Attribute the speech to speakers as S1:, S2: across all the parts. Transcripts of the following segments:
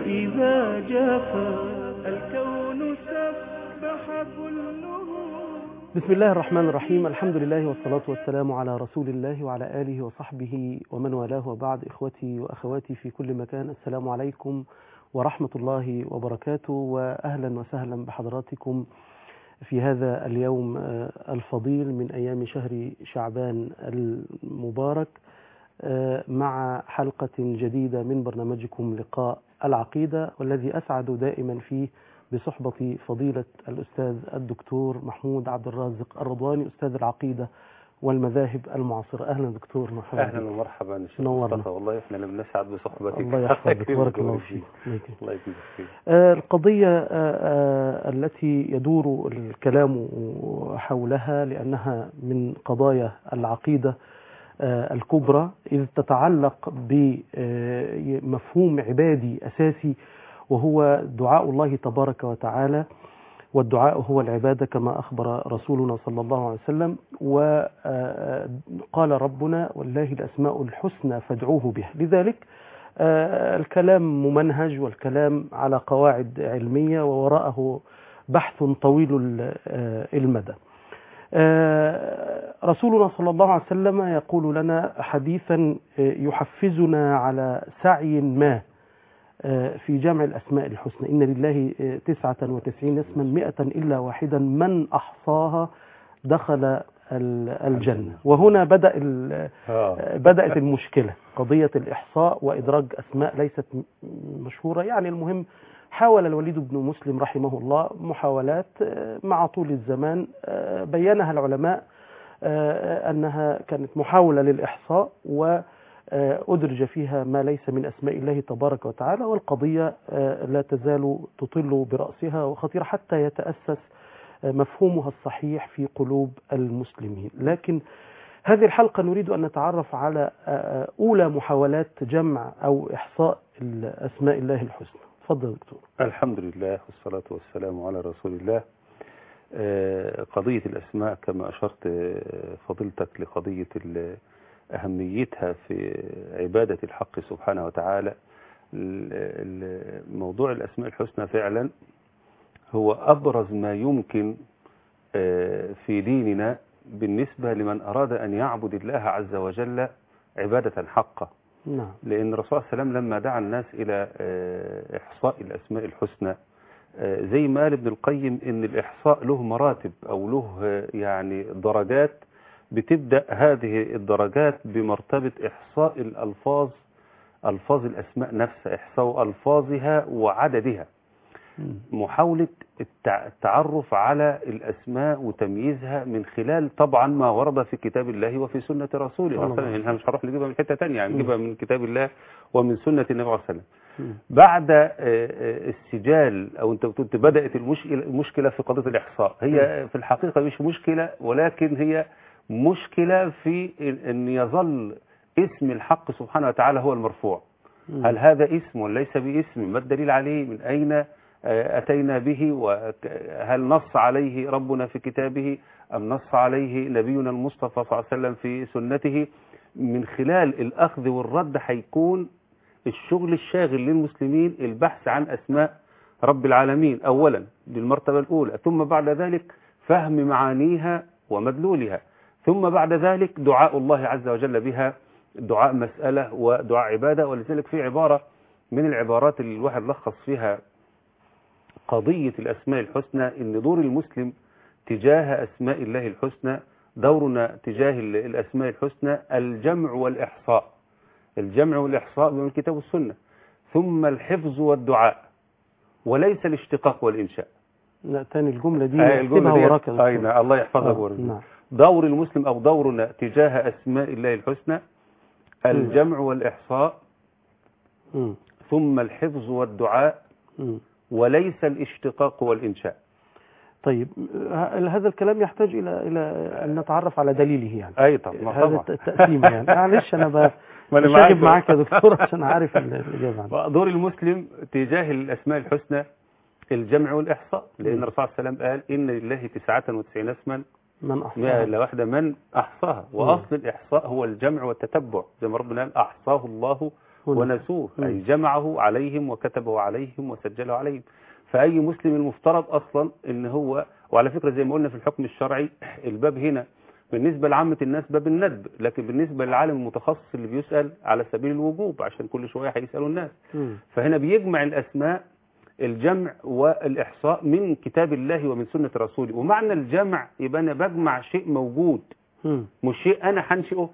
S1: إذا جفا الكون سبح كله
S2: بسم الله الرحمن الرحيم الحمد لله والصلاة والسلام على رسول الله وعلى آله وصحبه ومن والاه وبعد إخوتي وأخواتي في كل مكان السلام عليكم ورحمة الله وبركاته وأهلا وسهلا بحضراتكم في هذا اليوم الفضيل من أيام شهر شعبان المبارك مع حلقة جديدة من برنامجكم لقاء العقيدة والذي أسعد دائما فيه بصحبة فضيلة الأستاذ الدكتور محمود عبد الرازق الرضواني أستاذ العقيدة والمذاهب المعاصرة أهلا دكتور مرحبا
S3: اهلا ومرحبا شيخ
S2: نورنا.
S3: مصطفى والله احنا لم نسعد بصحبتك
S2: الله يحفظك بارك الله فيك
S3: الله يجزيك خير
S2: آه، القضية آه، آه، التي يدور الكلام حولها لأنها من قضايا العقيدة آه، الكبرى إذ تتعلق بمفهوم عبادي أساسي وهو دعاء الله تبارك وتعالى والدعاء هو العبادة كما أخبر رسولنا صلى الله عليه وسلم وقال ربنا والله الأسماء الحسنى فادعوه بها لذلك آه، الكلام ممنهج والكلام على قواعد علمية ووراءه بحث طويل ال- آه، المدى آه، رسولنا صلى الله عليه وسلم يقول لنا حديثا آه، يحفزنا على سعي ما آه، في جمع الأسماء الحسنى إن لله آه، تسعة وتسعين اسما مئة إلا واحدا من أحصاها دخل ال- الجنة وهنا بدأ ال-
S3: آه.
S2: بدأت المشكلة قضية الإحصاء وإدراج أسماء ليست م- مشهورة يعني المهم حاول الوليد بن مسلم رحمه الله محاولات آه، مع طول الزمان آه، بينها العلماء آه، أنها كانت محاولة للإحصاء وأدرج فيها ما ليس من أسماء الله تبارك وتعالى والقضية آه، لا تزال تطل برأسها وخطيرة حتى يتأسس آه، مفهومها الصحيح في قلوب المسلمين لكن هذه الحلقة نريد أن نتعرف على آه، أولى محاولات جمع أو إحصاء أسماء الله الحسنى تفضل يا دكتور
S3: الحمد لله والصلاة والسلام على رسول الله آه، قضية الأسماء كما أشرت آه، فضيلتك لقضية ال- أهميتها في عبادة الحق سبحانه وتعالى ال- ال- موضوع الأسماء الحسنى فعلا هو أبرز ما يمكن آه، في ديننا بالنسبة لمن أراد أن يعبد الله عز وجل عبادة حقة
S2: نعم
S3: لأن الرسول صلى الله عليه وسلم لما دعا الناس إلى آه، إحصاء الأسماء الحسنى آه، زي ما قال ابن القيم إن الإحصاء له مراتب أو له آه، يعني درجات بتبدأ هذه الدرجات بمرتبة إحصاء الألفاظ ألفاظ الأسماء نفسها إحصاء ألفاظها وعددها
S2: مم.
S3: محاولة التع- التعرف على الأسماء وتمييزها من خلال طبعا ما ورد في كتاب الله وفي سنة رسوله صلى الله عليه وسلم احنا مش هنروح نجيبها من حتة تانية يعني
S2: مم.
S3: نجيبها من كتاب الله ومن سنة النبي صلى الله عليه وسلم
S2: مم.
S3: بعد آه، آه، السجال او انت قلت بدات المشكله المشكله في قضيه الاحصاء هي في الحقيقه مش مشكله ولكن هي مشكله في ان يظل اسم الحق سبحانه وتعالى هو المرفوع
S2: مم.
S3: هل هذا اسم ولا ليس باسم ما الدليل عليه من أين آه، أتينا به وهل نص عليه ربنا في كتابه أم نص عليه نبينا المصطفى صلى الله عليه وسلم في سنته من خلال الأخذ والرد هيكون الشغل الشاغل للمسلمين البحث عن أسماء رب العالمين أولا للمرتبة الأولى ثم بعد ذلك فهم معانيها ومدلولها ثم بعد ذلك دعاء الله عز وجل بها دعاء مسألة ودعاء عبادة ولذلك في عبارة من العبارات اللي الواحد لخص فيها قضية الأسماء الحسنى إن دور المسلم تجاه أسماء الله الحسنى دورنا تجاه ال- الأسماء الحسنى الجمع والإحصاء الجمع والإحصاء من الكتاب والسنة ثم الحفظ والدعاء وليس الاشتقاق والإنشاء
S2: لا تاني الجملة دي
S3: آه،
S2: نكتبها
S3: ديت-
S2: وراك يا دكتور.
S3: أي نعم، الله يحفظك
S2: آه،
S3: ويرزقك.
S2: نعم
S3: دور المسلم أو دورنا تجاه أسماء الله الحسنى الجمع والإحصاء
S2: مم.
S3: ثم الحفظ والدعاء
S2: مم.
S3: وليس الاشتقاق والإنشاء
S2: طيب ه- هذا الكلام يحتاج إلى إلى أن نتعرف على دليله يعني
S3: أي طبعا
S2: هذا
S3: طبعا
S2: الت- التقسيم يعني معلش أنا ب-
S3: ما أنا
S2: بشاغب
S3: معاك.
S2: معاك يا دكتور عشان عارف ال- الإجابة عنه
S3: دور المسلم تجاه الأسماء الحسنى الجمع والإحصاء لأن
S2: مم.
S3: الرسول صلى الله عليه وسلم قال إن لله تسعة وتسعين اسما
S2: من
S3: مئة
S2: أحصاها
S3: إلا واحدة من أحصاها وأصل الإحصاء هو الجمع والتتبع زي ما ربنا قال أحصاه الله
S2: هنا.
S3: ونسوه
S2: مم.
S3: أي جمعه عليهم وكتبه عليهم وسجله عليهم فأي مسلم المفترض أصلا إن هو وعلى فكرة زي ما قلنا في الحكم الشرعي الباب هنا بالنسبة لعامة الناس باب الندب لكن بالنسبة للعالم المتخصص اللي بيسأل على سبيل الوجوب عشان كل شوية هيسألوا الناس
S2: مم.
S3: فهنا بيجمع الأسماء الجمع والإحصاء من كتاب الله ومن سنة رسوله ومعنى الجمع يبقى أنا بجمع شيء موجود
S2: مم.
S3: مش شيء أنا هنشئه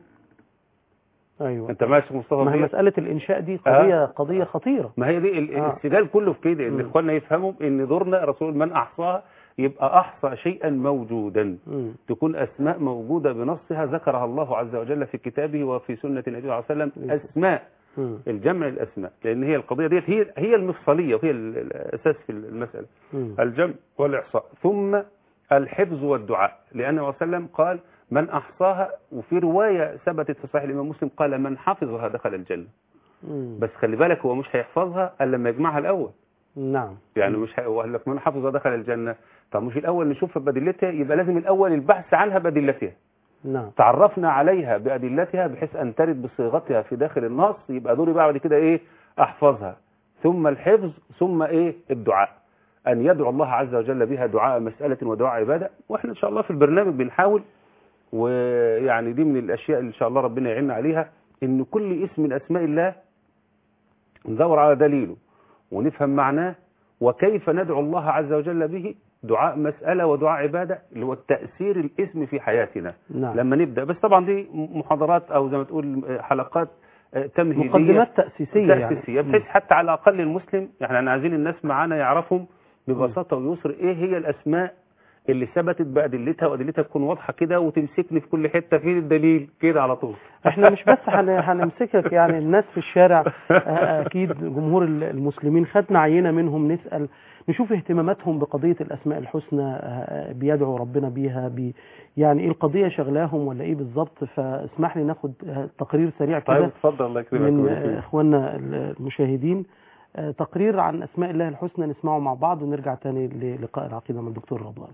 S2: ايوه
S3: أنت ماشي مصطفى
S2: ما هي
S3: فيها؟
S2: مسألة الإنشاء دي قضية قضية خطيرة
S3: ما هي دي ال-
S2: آه.
S3: السجال كله في كده ان
S2: مم.
S3: اخواننا يفهموا ان دورنا رسول من احصاها يبقى احصى شيئا موجودا
S2: مم.
S3: تكون اسماء موجوده بنصها ذكرها الله عز وجل في كتابه وفي سنه النبي صلى الله عليه وسلم
S2: مم.
S3: اسماء
S2: مم.
S3: الجمع الاسماء لان هي القضيه ديت هي هي المفصليه وهي ال- الاساس في المساله
S2: مم.
S3: الجمع والاحصاء ثم الحفظ والدعاء لان النبي صلى الله عليه وسلم قال من احصاها وفي روايه ثبتت في صحيح الامام مسلم قال من حفظها دخل الجنه
S2: مم.
S3: بس خلي بالك هو مش هيحفظها الا لما يجمعها الاول
S2: نعم
S3: يعني مش هي- وقال لك من حفظ دخل الجنة طب مش الأول نشوفها بأدلتها يبقى لازم الأول البحث عنها بأدلتها
S2: نعم
S3: تعرفنا عليها بأدلتها بحيث أن ترد بصيغتها في داخل النص يبقى دوري بعد كده إيه أحفظها ثم الحفظ ثم إيه الدعاء أن يدعو الله عز وجل بها دعاء مسألة ودعاء عبادة وإحنا إن شاء الله في البرنامج بنحاول ويعني دي من الأشياء اللي إن شاء الله ربنا يعيننا عليها إن كل اسم من أسماء الله ندور على دليله ونفهم معناه وكيف ندعو الله عز وجل به دعاء مسألة ودعاء عبادة اللي هو التأثير الاسم في حياتنا
S2: نعم
S3: لما نبدأ بس طبعا دي محاضرات أو زي ما تقول حلقات آه، تمهيدية
S2: مقدمات تأسيسية يعني
S3: تأسيسية بحيث حتى على الأقل المسلم يعني احنا عايزين الناس معانا يعرفهم ببساطة ويسر إيه هي الأسماء اللي ثبتت بأدلتها وأدلتها تكون واضحة كده وتمسكني في كل حتة فين الدليل كده على طول
S2: احنا مش بس هن- هنمسكك يعني الناس في الشارع آه، اكيد جمهور ال- المسلمين خدنا عينة منهم نسأل نشوف اهتماماتهم بقضية الاسماء الحسنى آه، بيدعوا ربنا بيها بي يعني ايه القضية شغلاهم ولا ايه بالظبط فاسمح لي ناخد آه، تقرير سريع
S3: طيب
S2: كده
S3: اتفضل الله يكرمك
S2: من
S3: ويبارك
S2: آه،
S3: فيك.
S2: اخواننا المشاهدين آه، تقرير عن اسماء الله الحسنى نسمعه مع بعض ونرجع تاني للقاء العقيدة من الدكتور رضوان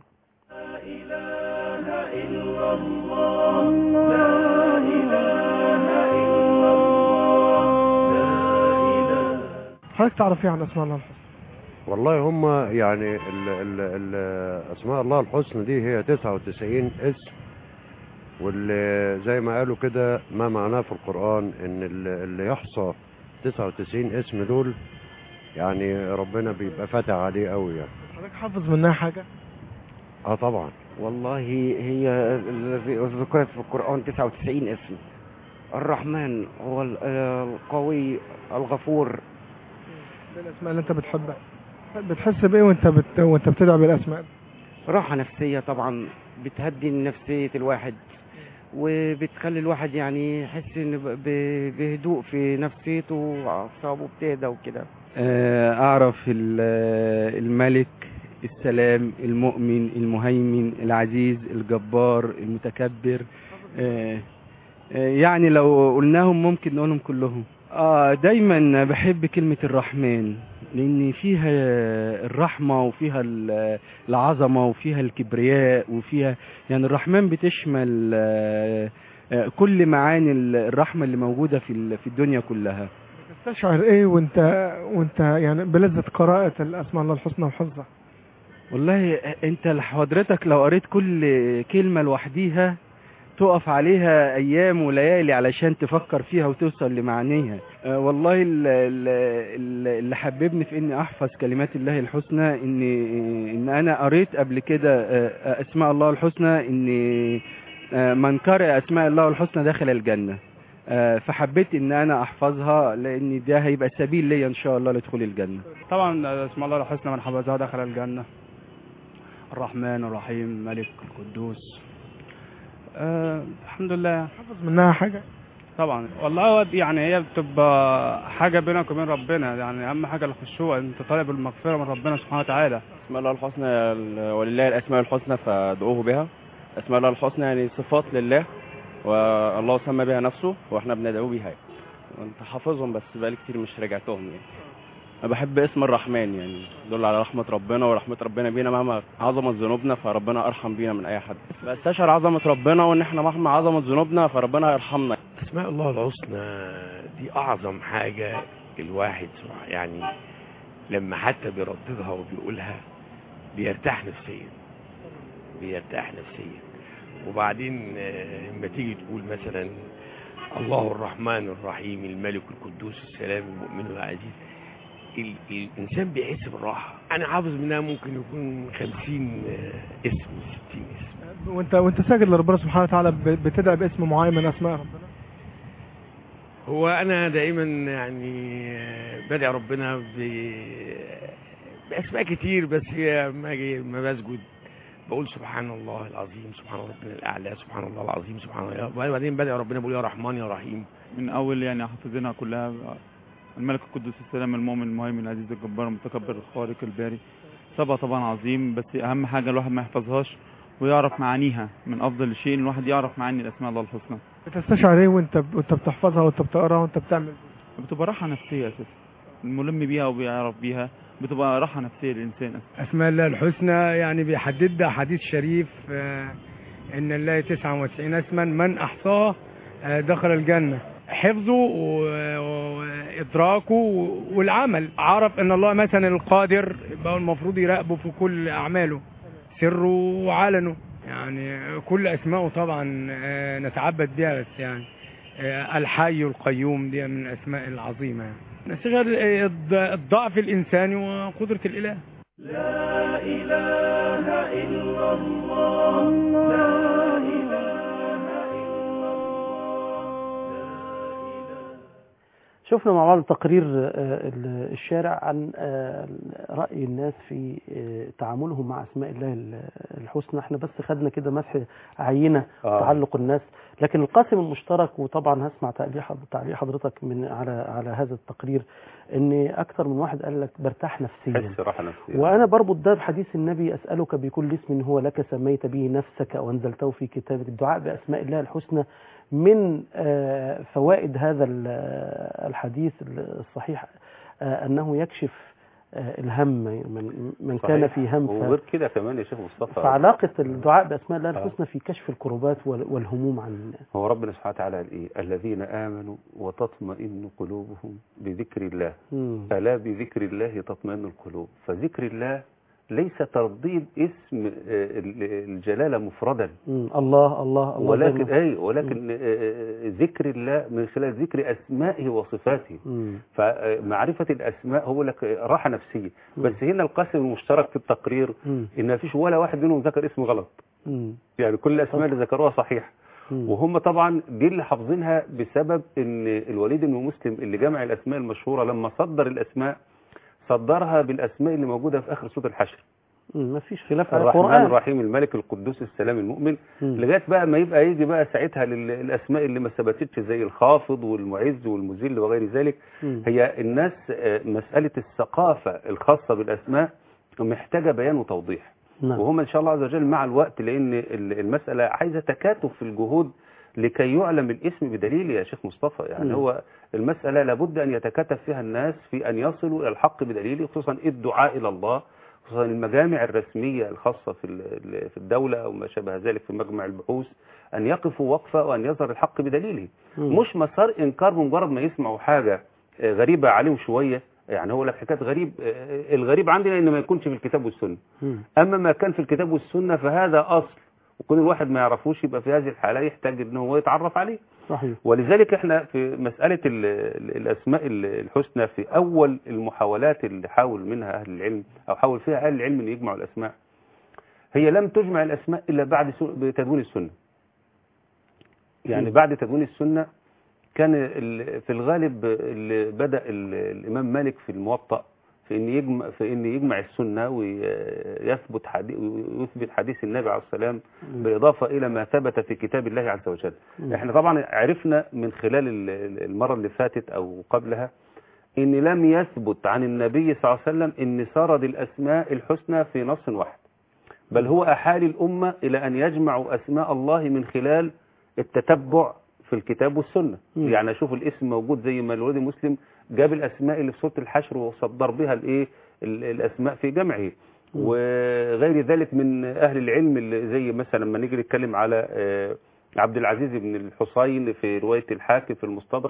S4: حضرتك تعرف ايه عن اسماء الله الحسنى
S5: والله هم يعني ال ال ال اسماء الله الحسنى دي هي 99 اسم واللي زي ما قالوا كده ما معناه في القرآن ان اللي اللي يحصى 99 اسم دول يعني ربنا بيبقى فاتح عليه قوي يعني
S4: حضرتك حافظ منها حاجه
S5: اه طبعا
S6: والله هي الذي ذكرت في القرآن 99 اسم الرحمن هو ال- القوي الغفور
S4: ايه الاسماء اللي انت بتحبها بتحس بايه وانت بت... وانت بتدعي بالاسماء دي؟
S6: راحة نفسية طبعا بتهدي نفسية الواحد وبتخلي الواحد يعني يحس ان ب- ب- بهدوء في نفسيته واعصابه بتهدى وكده
S7: آه، أعرف ال- الملك السلام المؤمن المهيمن العزيز الجبار المتكبر آه، آه، يعني لو قلناهم ممكن نقولهم كلهم آه دايما بحب كلمة الرحمن لأن فيها الرحمة وفيها ال- العظمة وفيها الكبرياء وفيها يعني الرحمن بتشمل آه، آه، كل معاني الرحمة اللي موجودة في ال- في الدنيا كلها
S4: بتستشعر ايه وانت وانت يعني بلذة قراءة الاسماء الله الحسنى وحفظها
S7: والله انت حضرتك لو قريت كل كلمة لوحديها تقف عليها ايام وليالي علشان تفكر فيها وتوصل لمعانيها أه والله ال- ال- ال- اللي حببني في اني احفظ كلمات الله الحسنى ان ان انا قريت قبل كده أه، اسماء الله الحسنى ان أه، من قرأ اسماء الله الحسنى دخل الجنة أه، فحبيت ان انا احفظها لان ده هيبقى سبيل ليا ان شاء الله لدخول الجنة
S8: طبعا اسم الله الحسنى من حفظها دخل الجنة الرحمن الرحيم ملك القدوس أه الحمد لله
S4: حافظ منها حاجه
S8: طبعا والله هو دي يعني هي بتبقى حاجة بينك وبين ربنا يعني أهم حاجة الخشوع أنت طالب المغفرة من ربنا سبحانه وتعالى
S9: اسماء الله الحسنى ال- ولله الاسماء الحسنى فادعوه بها اسماء الله الحسنى يعني صفات لله والله سمى بها نفسه واحنا بندعوه بها انت حافظهم بس بقالي كتير مش راجعتهم يعني انا بحب اسم الرحمن يعني يدل على رحمة ربنا ورحمة ربنا بينا مهما عظمت ذنوبنا فربنا ارحم بينا من اي حد بستشعر عظمة ربنا وان احنا مهما عظمت ذنوبنا فربنا يرحمنا
S10: أسماء الله الحسنى دي اعظم حاجة الواحد سبحان- يعني لما حتى بيرددها وبيقولها بيرتاح نفسيا بيرتاح نفسيا وبعدين آه، لما تيجي تقول مثلا الله الرحمن الرحيم الملك القدوس السلام المؤمن العزيز ال- الانسان بيحس بالراحه انا حافظ منها ممكن يكون خمسين آه، اسم ستين اسم
S4: وانت وانت ساجد لربنا سبحانه وتعالى ب- بتدعي باسم معين من اسماء ربنا
S10: هو انا دائما يعني آه، بدعي ربنا ب... باسماء كتير بس هي ما أجي- ما بسجد بقول سبحان الله العظيم سبحان ربنا الاعلى سبحان الله العظيم سبحان الله وبعدين بدعي ربنا بقول يا رحمن يا رحيم
S11: من اول يعني حافظينها كلها الملك القدوس السلام المؤمن المهيمن العزيز الجبار المتكبر الخارق الباري سبعة طبعا عظيم بس اهم حاجه الواحد ما يحفظهاش ويعرف معانيها من افضل شيء ان الواحد يعرف معاني الاسماء الله الحسنى
S4: بتستشعر ايه وانت وانت بتحفظها وانت بتقراها وانت بتعمل
S11: بتبقى راحه نفسيه اساسا الملم بيها وبيعرف بيها بتبقى راحه نفسيه للانسان أساسا.
S12: أسماء الله الحسنى يعني بيحددها حديث شريف آه، إن الله 99 اسما من أحصاه آه، دخل الجنة حفظه و- وإدراكه والعمل عرف إن الله مثلا القادر يبقى هو المفروض يراقبه في كل أعماله سره وعلنه يعني كل أسمائه طبعا آه، نتعبد بها بس يعني آه، الحي القيوم دي من الأسماء العظيمة يعني نستشعر آه، الض- الضعف الإنساني وقدرة الإله
S1: لا إله إلا الله لا إله إلا
S2: شفنا مع بعض تقرير آه، ال- الشارع عن آه، رأي الناس في آه، تعاملهم مع أسماء الله ال- الحسنى احنا بس خدنا كده مسح عينة
S3: آه.
S2: تعلق الناس لكن القاسم المشترك وطبعا هسمع تعليق حض- تعليق حضرتك من على على هذا التقرير ان اكثر من واحد قال لك برتاح نفسيا
S3: حس راحه نفسيه
S2: وأنا بربط ده بحديث النبي أسألك بكل اسم هو لك سميت به نفسك أو أنزلته في كتابك الدعاء بأسماء الله الحسنى من آه، فوائد هذا ال- الحديث الصحيح آه، أنه يكشف آه، الهم من, من كان
S3: صحيح.
S2: في هم ف-
S3: وغير كده كمان يا شيخ مصطفى
S2: فعلاقة الدعاء بأسماء الله
S3: آه.
S2: الحسنى في كشف الكربات وال- والهموم عن الناس
S3: هو ربنا سبحانه وتعالى قال ايه الذين امنوا وتطمئن قلوبهم بذكر الله
S2: مم.
S3: الا بذكر الله تطمئن القلوب فذكر الله ليس ترديد اسم آه، ال- الجلاله مفردا
S2: مم. الله الله الله
S3: ولكن
S2: دايما.
S3: اي ولكن آه، آه، ذكر الله من خلال ذكر اسمائه وصفاته
S2: مم.
S3: فمعرفة الأسماء هو لك راحة نفسية بس هنا القاسم المشترك في التقرير
S2: مم.
S3: إن مفيش ولا واحد منهم ذكر اسم غلط
S2: مم.
S3: يعني كل الأسماء اللي ذكروها صحيح
S2: مم.
S3: وهم طبعا دي اللي حافظينها بسبب ان الوليد بن مسلم اللي جمع الاسماء المشهوره لما صدر الاسماء صدرها بالاسماء اللي موجوده في اخر سوره الحشر
S2: مم. مفيش خلاف على
S3: الرحمن
S2: القرآن
S3: الرحيم الملك القدوس السلام المؤمن
S2: مم.
S3: لغايه بقى ما يبقى يجي بقى ساعتها للاسماء اللي ما ثبتتش زي الخافض والمعز والمذل وغير ذلك
S2: مم.
S3: هي الناس آه، مساله الثقافه الخاصه بالاسماء محتاجه بيان وتوضيح
S2: نعم.
S3: وهم ان شاء الله عز وجل مع الوقت لان ال- المساله عايزه تكاتف في الجهود لكي يعلم الاسم بدليل يا شيخ مصطفى يعني
S2: مم.
S3: هو المساله لابد ان يتكاتف فيها الناس في ان يصلوا الى الحق بدليله خصوصا الدعاء الى الله خصوصا المجامع الرسميه الخاصه في ال- في الدوله او ما شابه ذلك في مجمع البحوث ان يقفوا وقفه وان يظهر الحق بدليله
S2: مم.
S3: مش مسار انكار بمجرد ما يسمعوا حاجه آه، غريبه عليهم شويه يعني هو لك حكايه غريب آه، الغريب عندنا ان ما يكونش في الكتاب والسنه
S2: مم.
S3: اما ما كان في الكتاب والسنه فهذا اصل وكون الواحد ما يعرفوش يبقى في هذه الحاله يحتاج ان هو يتعرف عليه
S2: صحيح
S3: ولذلك احنا في مساله ال- ال- الاسماء ال- الحسنى في اول المحاولات اللي حاول منها اهل العلم او حاول فيها اهل العلم ان يجمعوا الاسماء هي لم تجمع الاسماء الا بعد سو- بتدوين السنه يعني
S2: مم.
S3: بعد تدوين السنه كان ال- في الغالب اللي بدا ال- الامام مالك في الموطأ في ان يجمع في ان يجمع السنه ويثبت حديث ويثبت حديث النبي عليه السلام بالاضافه الى ما ثبت في كتاب الله عز وجل
S2: مم.
S3: احنا طبعا عرفنا من خلال ال- المره اللي فاتت او قبلها ان لم يثبت عن النبي صلى الله عليه وسلم ان سرد الاسماء الحسنى في نص واحد بل هو احال الامه الى ان يجمعوا اسماء الله من خلال التتبع في الكتاب والسنه
S2: مم.
S3: يعني اشوف الاسم موجود زي ما الولد مسلم جاب الاسماء اللي في سوره الحشر وصدر بها الايه ال- الاسماء في جمعه وغير ذلك من اهل العلم اللي زي مثلا لما نيجي نتكلم على آه، عبد العزيز بن الحصين في روايه الحاكم في المستدرك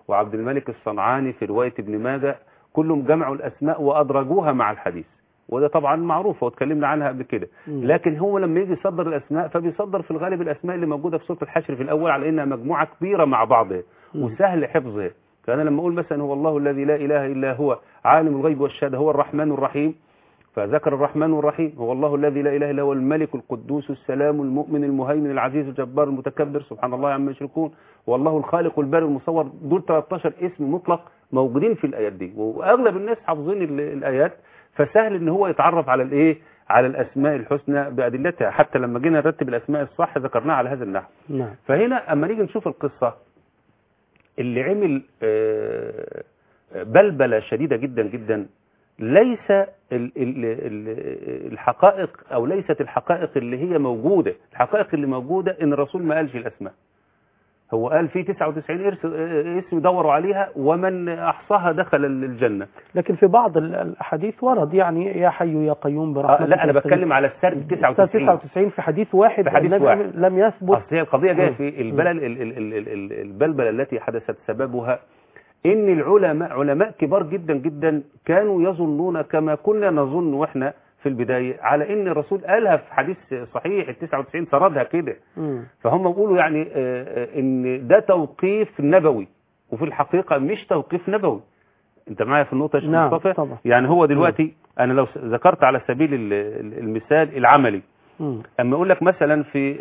S3: وعبد الملك الصنعاني في رواية ابن ماجه كلهم جمعوا الأسماء وأدرجوها مع الحديث وده طبعا معروف واتكلمنا عنها قبل كده
S2: مم.
S3: لكن هو لما يجي يصدر الأسماء فبيصدر في الغالب الأسماء اللي موجودة في سورة الحشر في الأول على إنها مجموعة كبيرة مع بعضها
S2: مم.
S3: وسهل حفظها فأنا لما أقول مثلا هو الله الذي لا إله إلا هو عالم الغيب والشهادة هو الرحمن الرحيم فذكر الرحمن الرحيم هو الله الذي لا إله إلا هو الملك القدوس السلام المؤمن المهيمن العزيز الجبار المتكبر سبحان الله عما يشركون والله الخالق البارئ المصور دول 13 اسم مطلق موجودين في الآيات دي وأغلب الناس حافظين ال- الآيات فسهل إن هو يتعرف على الإيه على الأسماء الحسنى بأدلتها حتى لما جينا نرتب الأسماء الصح ذكرناها على هذا النحو
S2: نعم
S3: فهنا اما نيجي نشوف القصة اللي عمل آه، بلبلة شديدة جدا جدا ليس ال- ال- ال- الحقائق او ليست الحقائق اللي هي موجودة الحقائق اللي موجودة ان الرسول ما قالش الاسماء هو قال في 99 إرس- آه، اسم دوروا عليها ومن احصاها دخل الجنة
S2: لكن في بعض ال- الأحاديث ورد يعني يا حي يا قيوم
S3: آه
S2: برحمتك
S3: لا انا
S2: أستغيث.
S3: بتكلم على السرد 99
S2: 99 في حديث واحد
S3: في حديث
S2: النبي
S3: واحد.
S2: لم يثبت
S3: أصل هي القضية جاية
S2: مم.
S3: في البلل ال- ال- ال- ال- ال- البلبلة التي حدثت سببها إن العلماء علماء كبار جدا جدا كانوا يظنون كما كنا نظن وإحنا في البداية على إن الرسول قالها في حديث صحيح ال 99 سردها كده
S2: مم.
S3: فهم بيقولوا يعني آه، آه، إن ده توقيف نبوي وفي الحقيقة مش توقيف نبوي أنت معايا في النقطة يا شيخ
S2: نعم،
S3: مصطفى
S2: طبعا.
S3: يعني هو دلوقتي أنا لو ذكرت على سبيل ال- ال- المثال العملي
S2: مم.
S3: أما أقول لك مثلا في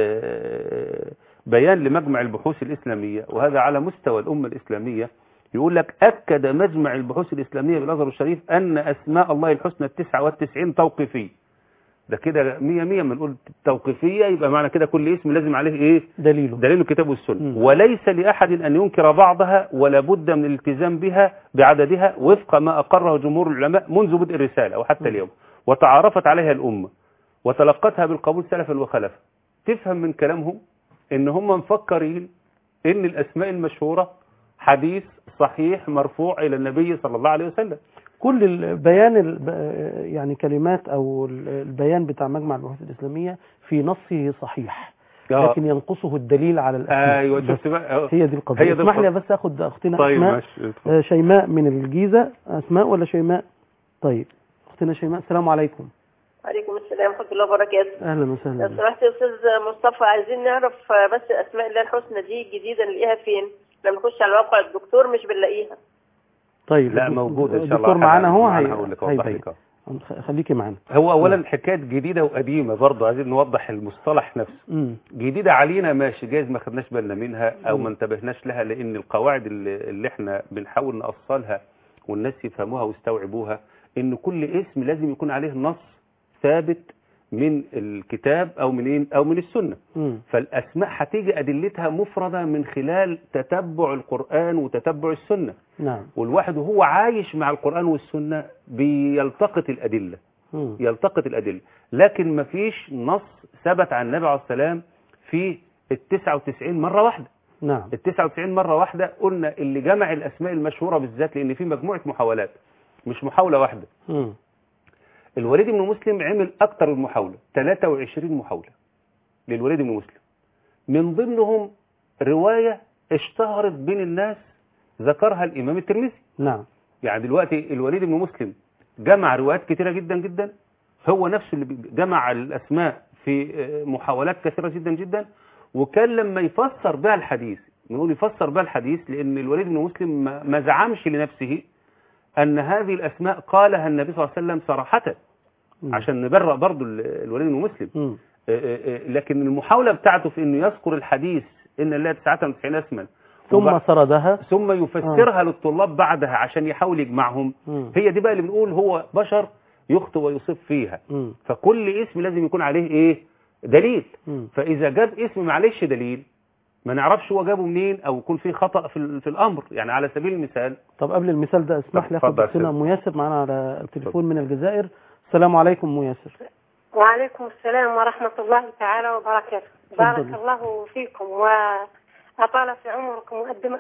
S3: آه، بيان لمجمع البحوث الإسلامية وهذا على مستوى الأمة الإسلامية يقول لك أكد مجمع البحوث الإسلامية بالأزهر الشريف أن أسماء الله الحسنى التسعة والتسعين توقيفية ده كده مية مية من نقول توقيفية يبقى معنى كده كل اسم لازم عليه إيه
S2: دليله
S3: دليل الكتاب والسنة
S2: مم.
S3: وليس لأحد أن ينكر بعضها ولا بد من الالتزام بها بعددها وفق ما أقره جمهور العلماء منذ بدء الرسالة وحتى اليوم وتعارفت عليها الأمة وتلقتها بالقبول سلفا وخلفا تفهم من كلامهم ان هم مفكرين ان الاسماء المشهورة حديث صحيح مرفوع الى النبي صلى الله عليه وسلم
S2: كل البيان الب- يعني كلمات او ال- البيان بتاع مجمع البحوث الاسلاميه في نصه صحيح
S3: آه.
S2: لكن ينقصه الدليل على الاسماء
S3: ايوه
S2: بس
S3: شفت بقى آه.
S2: هي دي القضيه
S3: هي دي
S2: اسمح لي
S3: القضية.
S2: بس اخد اختنا
S3: طيب
S2: اسماء
S3: ماشي اتفضل.
S2: آه، شيماء من الجيزه اسماء ولا شيماء طيب اختنا شيماء السلام عليكم
S13: عليكم السلام ورحمة الله وبركاته
S2: اهلا
S13: لو
S2: وسهلا
S13: سمحت يا أستاذ مصطفى عايزين نعرف آه، بس أسماء الله الحسنى دي الجديدة نلاقيها فين لما نخش على موقع الدكتور مش بنلاقيها
S2: طيب
S3: لا
S2: الدك-
S3: موجود ان شاء الله
S2: الدكتور معانا هو
S3: معانا
S2: هي-
S3: هقول لك اوضح
S2: هيبين.
S3: لك أهو.
S2: خليكي معانا
S3: هو اولا حكايه جديده وقديمه برضه عايزين نوضح المصطلح نفسه
S2: مم.
S3: جديدة علينا ماشي جايز ما خدناش بالنا منها او
S2: مم.
S3: ما انتبهناش لها لان القواعد اللي, اللي احنا بنحاول نأصلها والناس يفهموها ويستوعبوها ان كل اسم لازم يكون عليه نص ثابت من الكتاب او من إيه؟ او من السنة
S2: مم.
S3: فالاسماء هتيجي ادلتها مفردة من خلال تتبع القرآن وتتبع السنة
S2: نعم
S3: والواحد وهو عايش مع القرآن والسنة بيلتقط الأدلة
S2: مم.
S3: يلتقط الأدلة لكن مفيش نص ثبت عن النبي عليه السلام في ال 99 مرة واحدة
S2: نعم
S3: ال 99 مرة واحدة قلنا اللي جمع الأسماء المشهورة بالذات لأن في مجموعة محاولات مش محاولة واحدة
S2: مم.
S3: الوليد بن مسلم عمل أكتر من محاولة 23 محاولة للوليد بن مسلم من ضمنهم رواية اشتهرت بين الناس ذكرها الإمام الترمذي
S2: نعم
S3: يعني دلوقتي الوليد بن مسلم جمع روايات كثيرة جدا جدا هو نفسه اللي جمع الأسماء في محاولات كثيرة جدا جدا وكان لما يفسر بها الحديث نقول يفسر بها الحديث لأن الوليد بن مسلم ما- ما زعمش لنفسه أن هذه الأسماء قالها النبي صلى الله عليه وسلم صراحة
S2: مم.
S3: عشان نبرأ برضو ال- الوليد بن مسلم
S2: مم.
S3: آه، آه، آه، لكن المحاولة بتاعته في أنه يذكر الحديث إن الله 99 اسما
S2: ثم
S3: وبعد-
S2: سردها
S3: ثم يفسرها للطلاب بعدها عشان يحاول يجمعهم
S2: مم.
S3: هي دي بقى اللي بنقول هو بشر يخطئ ويصيب فيها
S2: مم.
S3: فكل اسم لازم يكون عليه ايه دليل
S2: مم.
S3: فاذا جاب اسم معلش دليل ما نعرفش هو جابه منين او يكون فيه خطأ في, ال- في الامر يعني على سبيل المثال
S2: طب قبل المثال ده اسمح لي اخد
S3: اتفضل يا
S2: اختنا
S3: سيدي.
S2: ام ياسر معانا على التليفون من الجزائر السلام عليكم ام ياسر
S14: وعليكم السلام ورحمة الله تعالى وبركاته بارك
S2: تفضل.
S14: الله فيكم وأطال في عمركم وأدم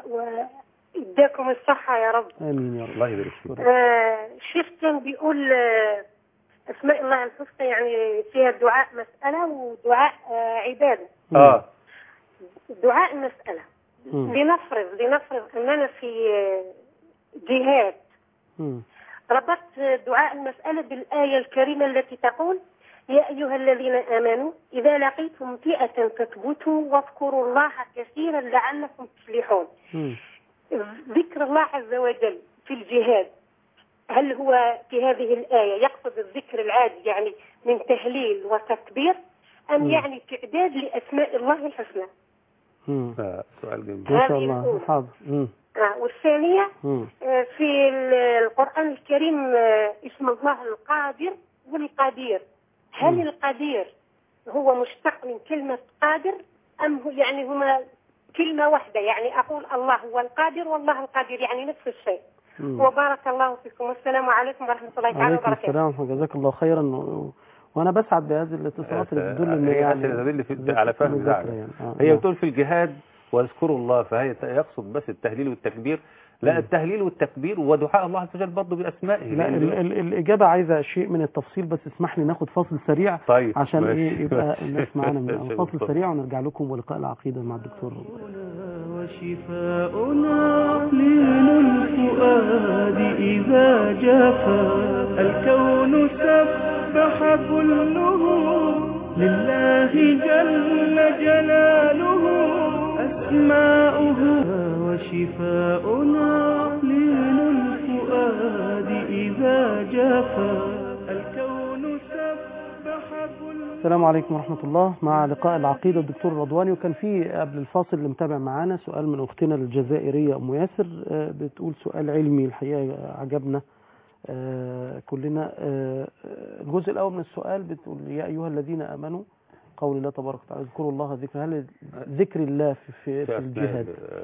S14: وإداكم الصحة يا رب
S2: امين يا رب
S3: الله يبارك فيك
S14: آه الشيخ كان بيقول آه أسماء الله الحسنى يعني فيها دعاء مسألة ودعاء آه عبادة
S3: اه
S14: دعاء مسألة
S2: مم.
S14: لنفرض لنفرض أننا في آه، جهاد
S2: مم.
S14: ربطت دعاء المسألة بالآية الكريمة التي تقول يا أيها الذين آمنوا إذا لقيتم فئة فاثبتوا واذكروا الله كثيرا لعلكم تفلحون
S2: مم.
S14: ذكر الله عز وجل في الجهاد هل هو في هذه الآية يقصد الذكر العادي يعني من تهليل وتكبير أم
S2: مم.
S14: يعني تعداد لأسماء الله الحسنى
S2: مم.
S3: سؤال جميل
S2: ما شاء
S14: هذه
S2: الله
S14: الأولى.
S2: حاضر مم.
S14: آه والثانية
S2: مم.
S14: آه، في ال- القرآن الكريم آه، اسم الله القادر والقدير هل
S2: مم.
S14: القدير هو مشتق من كلمة قادر أم هو يعني هما كلمة واحدة يعني أقول الله هو القادر والله القادر يعني نفس الشيء
S2: مم.
S14: وبارك الله فيكم والسلام عليكم ورحمة الله تعالى
S2: عليكم
S14: وبركاته
S2: السلام ورحمة الله. جزاك الله خيرا و... وانا بسعد بهذه الاتصالات اللي بتدل ان
S3: هي
S2: يعني
S3: عشان تدل في على فهم
S2: مذاكرة
S3: ذلك
S2: يعني. آه،
S3: هي
S2: نعم.
S3: بتقول في الجهاد واذكروا الله فهي يقصد بس التهليل والتكبير لا
S2: مم.
S3: التهليل والتكبير ودعاء الله عز وجل برضه باسمائه
S2: لا
S3: لأن-
S2: ال ال الإجابة عايزة شيء من التفصيل بس اسمح لي ناخد فاصل سريع
S3: طيب
S2: عشان
S3: ماشي.
S2: ايه يبقى الناس معانا من
S3: ماشي،
S2: فاصل
S3: اتفضل.
S2: سريع ونرجع لكم ولقاء العقيدة مع الدكتور
S1: وشفاؤنا لين الفؤاد إذا جفا الكون سبح كله لله جل جلاله أسماؤه وشفاؤنا لين الفؤاد إذا جفا الكون سبح كله
S2: السلام عليكم ورحمة الله مع لقاء العقيدة الدكتور رضواني وكان في قبل الفاصل اللي متابع معانا سؤال من أختنا الجزائرية أم ياسر آه، بتقول سؤال علمي الحقيقة عجبنا آه، كلنا آه، آه، الجزء الأول من السؤال بتقول يا أيها الذين آمنوا قول الله تبارك وتعالى اذكروا الله ذكر هل ذكر الله في, في, في
S3: أثناء-
S2: الجهاد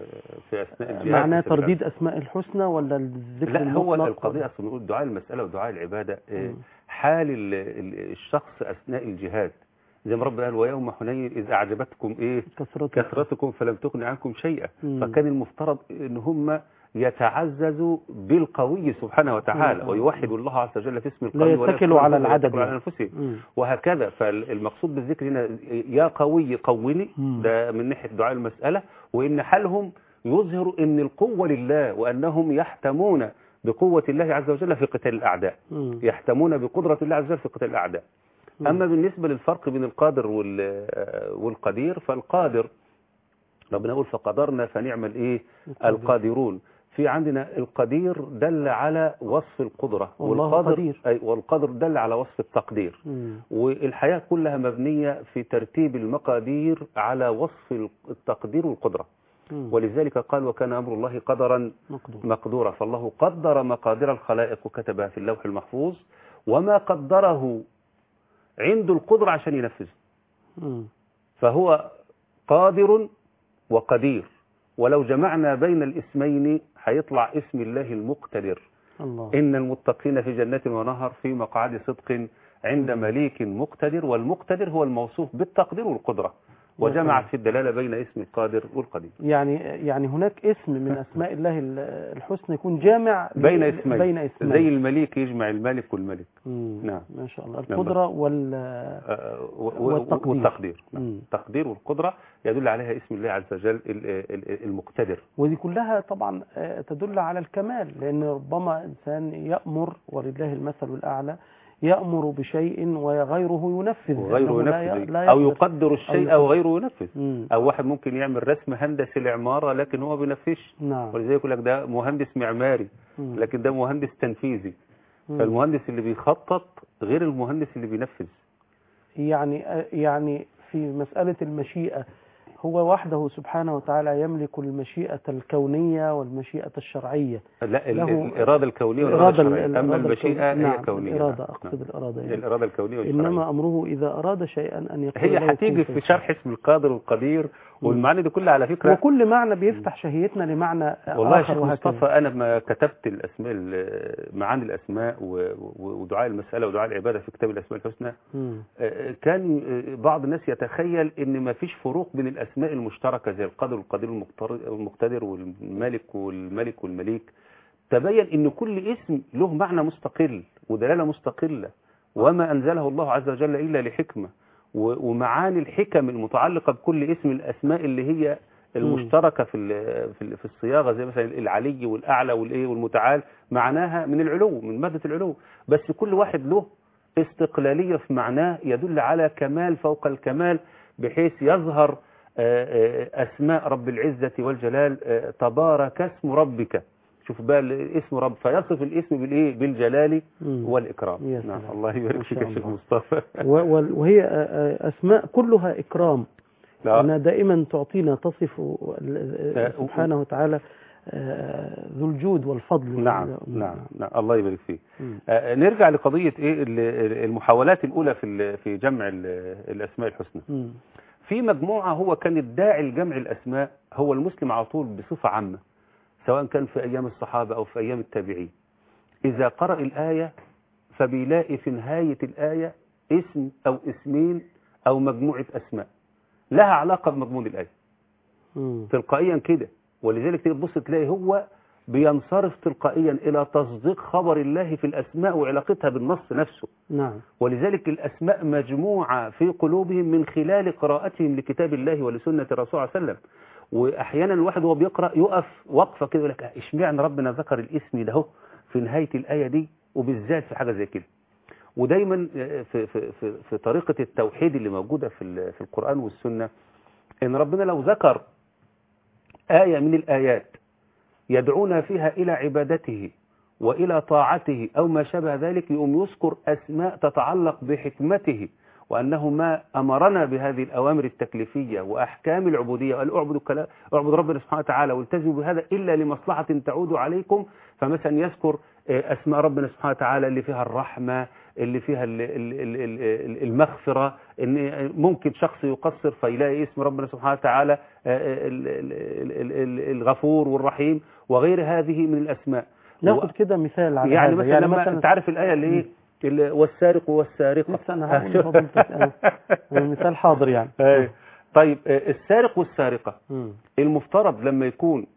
S3: في اثناء الجهاد
S2: معناه
S3: في سبيل
S2: ترديد أسماء الحسنى ولا الذكر
S3: لا هو
S2: المطلق
S3: القضية أصلا بنقول دعاء المسألة ودعاء العبادة آه،
S2: مم.
S3: حال ال- ال- الشخص أثناء الجهاد زي ما رب قال ويوم حنين إذ أعجبتكم إيه
S2: كثرتها
S3: كثرتكم فلم تغن عنكم شيئا
S2: مم.
S3: فكان المفترض إن هم يتعززوا بالقوي سبحانه وتعالى
S2: مم.
S3: ويوحدوا الله عز وجل في اسم
S2: لا
S3: القوي ولا
S2: يتكلوا على
S3: يتكلوا
S2: العدد
S3: على
S2: يعني.
S3: أنفسهم
S2: مم.
S3: وهكذا فالمقصود بالذكر هنا يا قوي قوني
S2: مم.
S3: ده من ناحية دعاء المسألة وإن حالهم يظهر إن القوة لله وأنهم يحتمون بقوة الله عز وجل في قتال الأعداء
S2: مم.
S3: يحتمون بقدرة الله عز وجل في قتال الأعداء
S2: مم.
S3: أما بالنسبة للفرق بين القادر وال- والقدير فالقادر ربنا يقول فقدرنا فنعم الإيه القادرون في عندنا القدير دل على وصف القدرة
S2: والله
S3: والقادر
S2: قدير.
S3: أي والقدر دل على وصف التقدير
S2: مم.
S3: والحياة كلها مبنية في ترتيب المقادير على وصف التقدير والقدرة
S2: مم.
S3: ولذلك قال وكان أمر الله قدرا
S2: مقدور
S3: مقدورا فالله قدر مقادير الخلائق وكتبها في اللوح المحفوظ وما قدره عنده القدرة عشان ينفذه
S2: مم.
S3: فهو قادر وقدير ولو جمعنا بين الاسمين هيطلع اسم الله المقتدر
S2: الله
S3: إن المتقين في جنات ونهر في مقعد صدق عند مليك مقتدر والمقتدر هو الموصوف بالتقدير والقدرة وجمع في الدلالة بين اسم القادر والقدير
S2: يعني يعني هناك اسم من اسماء الله ال- الحسنى يكون جامع
S3: بين
S2: ل-
S3: اسمين
S2: بين اسمين
S3: زي المليك يجمع الملك والملك
S2: مم.
S3: نعم
S2: ما شاء الله
S3: نعم.
S2: القدرة وال
S3: آه، و- و-
S2: والتقدير.
S3: والتقدير نعم.
S2: مم.
S3: التقدير والقدرة يدل عليها اسم الله عز وجل ال- ال- المقتدر
S2: ودي كلها طبعا آه، تدل على الكمال لأن ربما إنسان يأمر ولله المثل الأعلى يأمر بشيء وغيره ينفذ
S3: وغيره
S2: لأنه لا ي-
S3: ينفذ
S2: لا
S3: أو
S2: يقدر.
S3: يقدر الشيء
S2: أو
S3: أو غيره ينفذ
S2: مم.
S3: أو واحد ممكن يعمل رسم هندسي العمارة لكن هو بينفذش
S2: نعم
S3: ولذلك يقول لك ده مهندس معماري
S2: مم.
S3: لكن ده مهندس تنفيذي
S2: مم.
S3: فالمهندس اللي بيخطط غير المهندس اللي بينفذ
S2: يعني آه، يعني في مسألة المشيئة هو وحده سبحانه وتعالى يملك المشيئة الكونية والمشيئة الشرعية
S3: لا ال-
S2: له
S3: الإرادة الكونية والإرادة
S2: الإرادة
S3: الشرعية أما
S2: الإرادة
S3: المشيئة
S2: الكونية.
S3: هي
S2: نعم
S3: كونية
S2: الإرادة
S3: نعم.
S2: أقصد الإرادة
S3: هي
S2: يعني.
S3: الإرادة الكونية والشرعية
S2: إنما أمره إذا أراد شيئا أن يقول
S3: هي
S2: له كن
S3: هتيجي في
S2: فيكون.
S3: شرح اسم القادر والقدير والمعاني دي كلها على فكرة
S2: وكل معنى بيفتح شهيتنا لمعنى
S3: والله يا
S2: آخر
S3: شيخ
S2: وهكذا
S3: مصطفى أنا لما كتبت الأسماء ال- معاني الأسماء و- و- ودعاء المسألة ودعاء العبادة في كتاب الأسماء الحسنى
S2: مم.
S3: آه، كان آه، بعض الناس يتخيل ان ما فيش فروق بين الاسماء المشتركه زي القادر والقدير والمقتر- والمقتدر والمالك والملك والمليك تبين ان كل اسم له معنى مستقل ودلاله مستقله وما انزله الله عز وجل الا لحكمه و- ومعاني الحكم المتعلقه بكل اسم من الاسماء اللي هي المشتركه في ال- في ال- في الصياغه زي مثلا العلي والاعلى والايه والمتعال معناها من العلو من ماده العلو بس كل واحد له استقلاليه في معناه يدل على كمال فوق الكمال بحيث يظهر آه، آه، اسماء رب العزه والجلال آه، تبارك اسم ربك شوف بقى ال- اسم رب فيصف الاسم بالايه بالجلال
S2: مم.
S3: والاكرام
S2: يا
S3: نعم
S2: سلام.
S3: الله يبارك
S2: ما
S3: فيك
S2: شاء
S3: يا شيخ
S2: الله.
S3: مصطفى
S2: و- وال- وهي آه، آه، أسماء كلها إكرام
S3: لا.
S2: أنا دائما تعطينا تصف ال-
S3: آه،
S2: سبحانه وتعالى آه، ذو الجود والفضل
S3: نعم نعم نعم الله يبارك فيك
S2: مم.
S3: آه، نرجع لقضية ايه ال- المحاولات الأولى في ال- في جمع ال- الأسماء الحسنى
S2: مم.
S3: في مجموعة هو كان الداعي لجمع الأسماء هو المسلم على طول بصفة عامة سواء كان في أيام الصحابة أو في أيام التابعين إذا قرأ الآية فبيلاقي في نهاية الآية اسم أو اسمين أو مجموعة أسماء لها علاقة بمضمون الآية
S2: مم.
S3: تلقائيا كده ولذلك تيجي تبص تلاقي هو بينصرف تلقائيا إلى تصديق خبر الله في الأسماء وعلاقتها بالنص نفسه
S2: نعم
S3: ولذلك الأسماء مجموعة في قلوبهم من خلال قراءتهم لكتاب الله ولسنة الرسول صلى الله عليه وسلم وأحيانا الواحد وهو بيقرأ يقف وقفة كده يقول لك اشمعنى ربنا ذكر الاسم ده هو في نهاية الآية دي وبالذات في حاجة زي كده ودايما في, في, في, في طريقة التوحيد اللي موجودة في, ال- في القرآن والسنة إن ربنا لو ذكر آية من الآيات يدعونا فيها إلى عبادته وإلى طاعته أو ما شابه ذلك يقوم يذكر أسماء تتعلق بحكمته وأنه ما أمرنا بهذه الأوامر التكليفية وأحكام العبودية وقال اعبدوا كلا- اعبدوا ربنا سبحانه وتعالى والتزموا بهذا إلا لمصلحة تعود عليكم فمثلا يذكر آه، أسماء ربنا سبحانه وتعالى اللي فيها الرحمة اللي فيها ال- ال- ال- ال- المغفرة إن ممكن شخص يقصر فيلاقي اسم ربنا سبحانه وتعالى آه، ال- ال- ال- ال- الغفور والرحيم وغير هذه من الأسماء
S2: ناخد كده مثال على
S3: يعني
S2: هذا
S3: مثلا لما انت عارف الآية اللي ايه اللي- والسارق والسارقة
S2: لسه أنا هقول لفضيلتك أنا المثال حاضر يعني
S3: أيوة. طيب آه، السارق والسارقة
S2: مم.
S3: المفترض لما يكون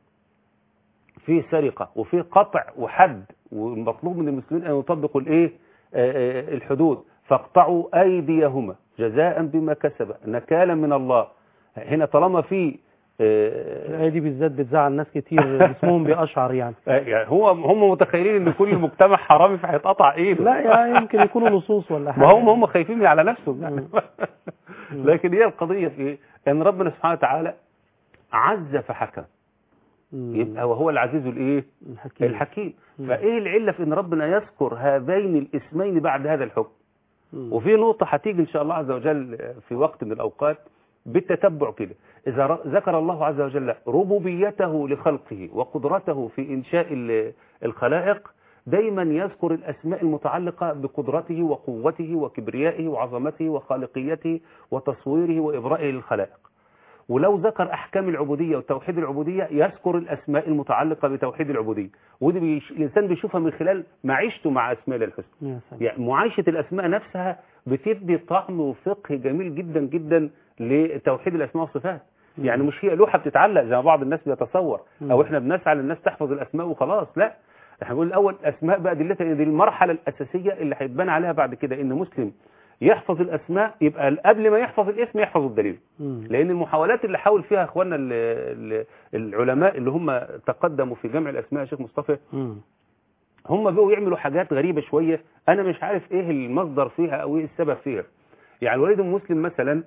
S3: في سرقة وفي قطع وحد والمطلوب من المسلمين أن يطبقوا الإيه آه، آه، الحدود فاقطعوا أيديهما جزاء بما كسب نكالا من الله هنا طالما في آه،
S2: الآية دي بالذات بتزعل ناس كتير جسمهم بيقشعر يعني
S3: يعني هو هم متخيلين ان كل مجتمع حرامي فهيتقطع ايده
S2: لا يعني يمكن يكونوا لصوص ولا حاجة
S3: ما هم هم خايفين على نفسهم يعني لكن هي القضية في ايه ان ربنا سبحانه وتعالى عز فحكم
S2: مم.
S3: يبقى وهو العزيز الايه
S2: الحكيم
S3: الحكيم
S2: مم.
S3: فايه العلة في ان ربنا يذكر هذين الاسمين بعد هذا الحكم
S2: مم.
S3: وفي نقطة هتيجي ان شاء الله عز وجل في وقت من الاوقات بالتتبع كده إذا ر- ذكر الله عز وجل ربوبيته لخلقه وقدرته في إنشاء ال- الخلائق دايما يذكر الأسماء المتعلقة بقدرته وقوته وكبريائه وعظمته وخالقيته وتصويره وإبرائه للخلائق ولو ذكر أحكام العبودية وتوحيد العبودية يذكر الأسماء المتعلقة بتوحيد العبودية ودي بيش... الإنسان بيشوفها من خلال معيشته مع أسماء الله الحسنى
S2: يا سلام.
S3: يعني معايشة الأسماء نفسها بتدي طعم وفقه جميل جدا جدا لتوحيد الأسماء والصفات يعني مش هي لوحة بتتعلق زي ما بعض الناس بيتصور
S2: مم.
S3: أو إحنا بنسعى للناس تحفظ الأسماء وخلاص لا احنا بنقول الأول أسماء بقى دلتها دي المرحلة الأساسية اللي هيتبان عليها بعد كده إن مسلم يحفظ الأسماء يبقى قبل ما يحفظ الاسم يحفظ الدليل
S2: مم.
S3: لأن المحاولات اللي حاول فيها إخواننا ال- ال- العلماء اللي هم تقدموا في جمع الأسماء يا شيخ مصطفى
S2: مم.
S3: هم بقوا يعملوا حاجات غريبة شوية أنا مش عارف إيه المصدر فيها أو إيه السبب فيها يعني الوليد بن مسلم مثلا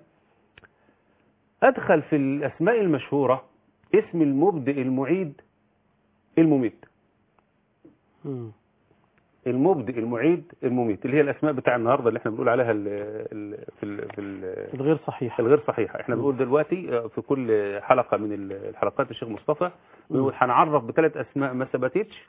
S3: أدخل في الأسماء المشهورة اسم المبدئ المعيد المميت
S2: مم.
S3: المبدئ المعيد المميت اللي هي الأسماء بتاع النهاردة اللي احنا بنقول عليها ال ال في ال في ال
S2: الغير صحيح
S3: الغير صحيحة احنا بنقول دلوقتي آه، في كل حلقة من ال- الحلقات الشيخ مصطفى بنقول هنعرف بثلاث أسماء ما ثبتتش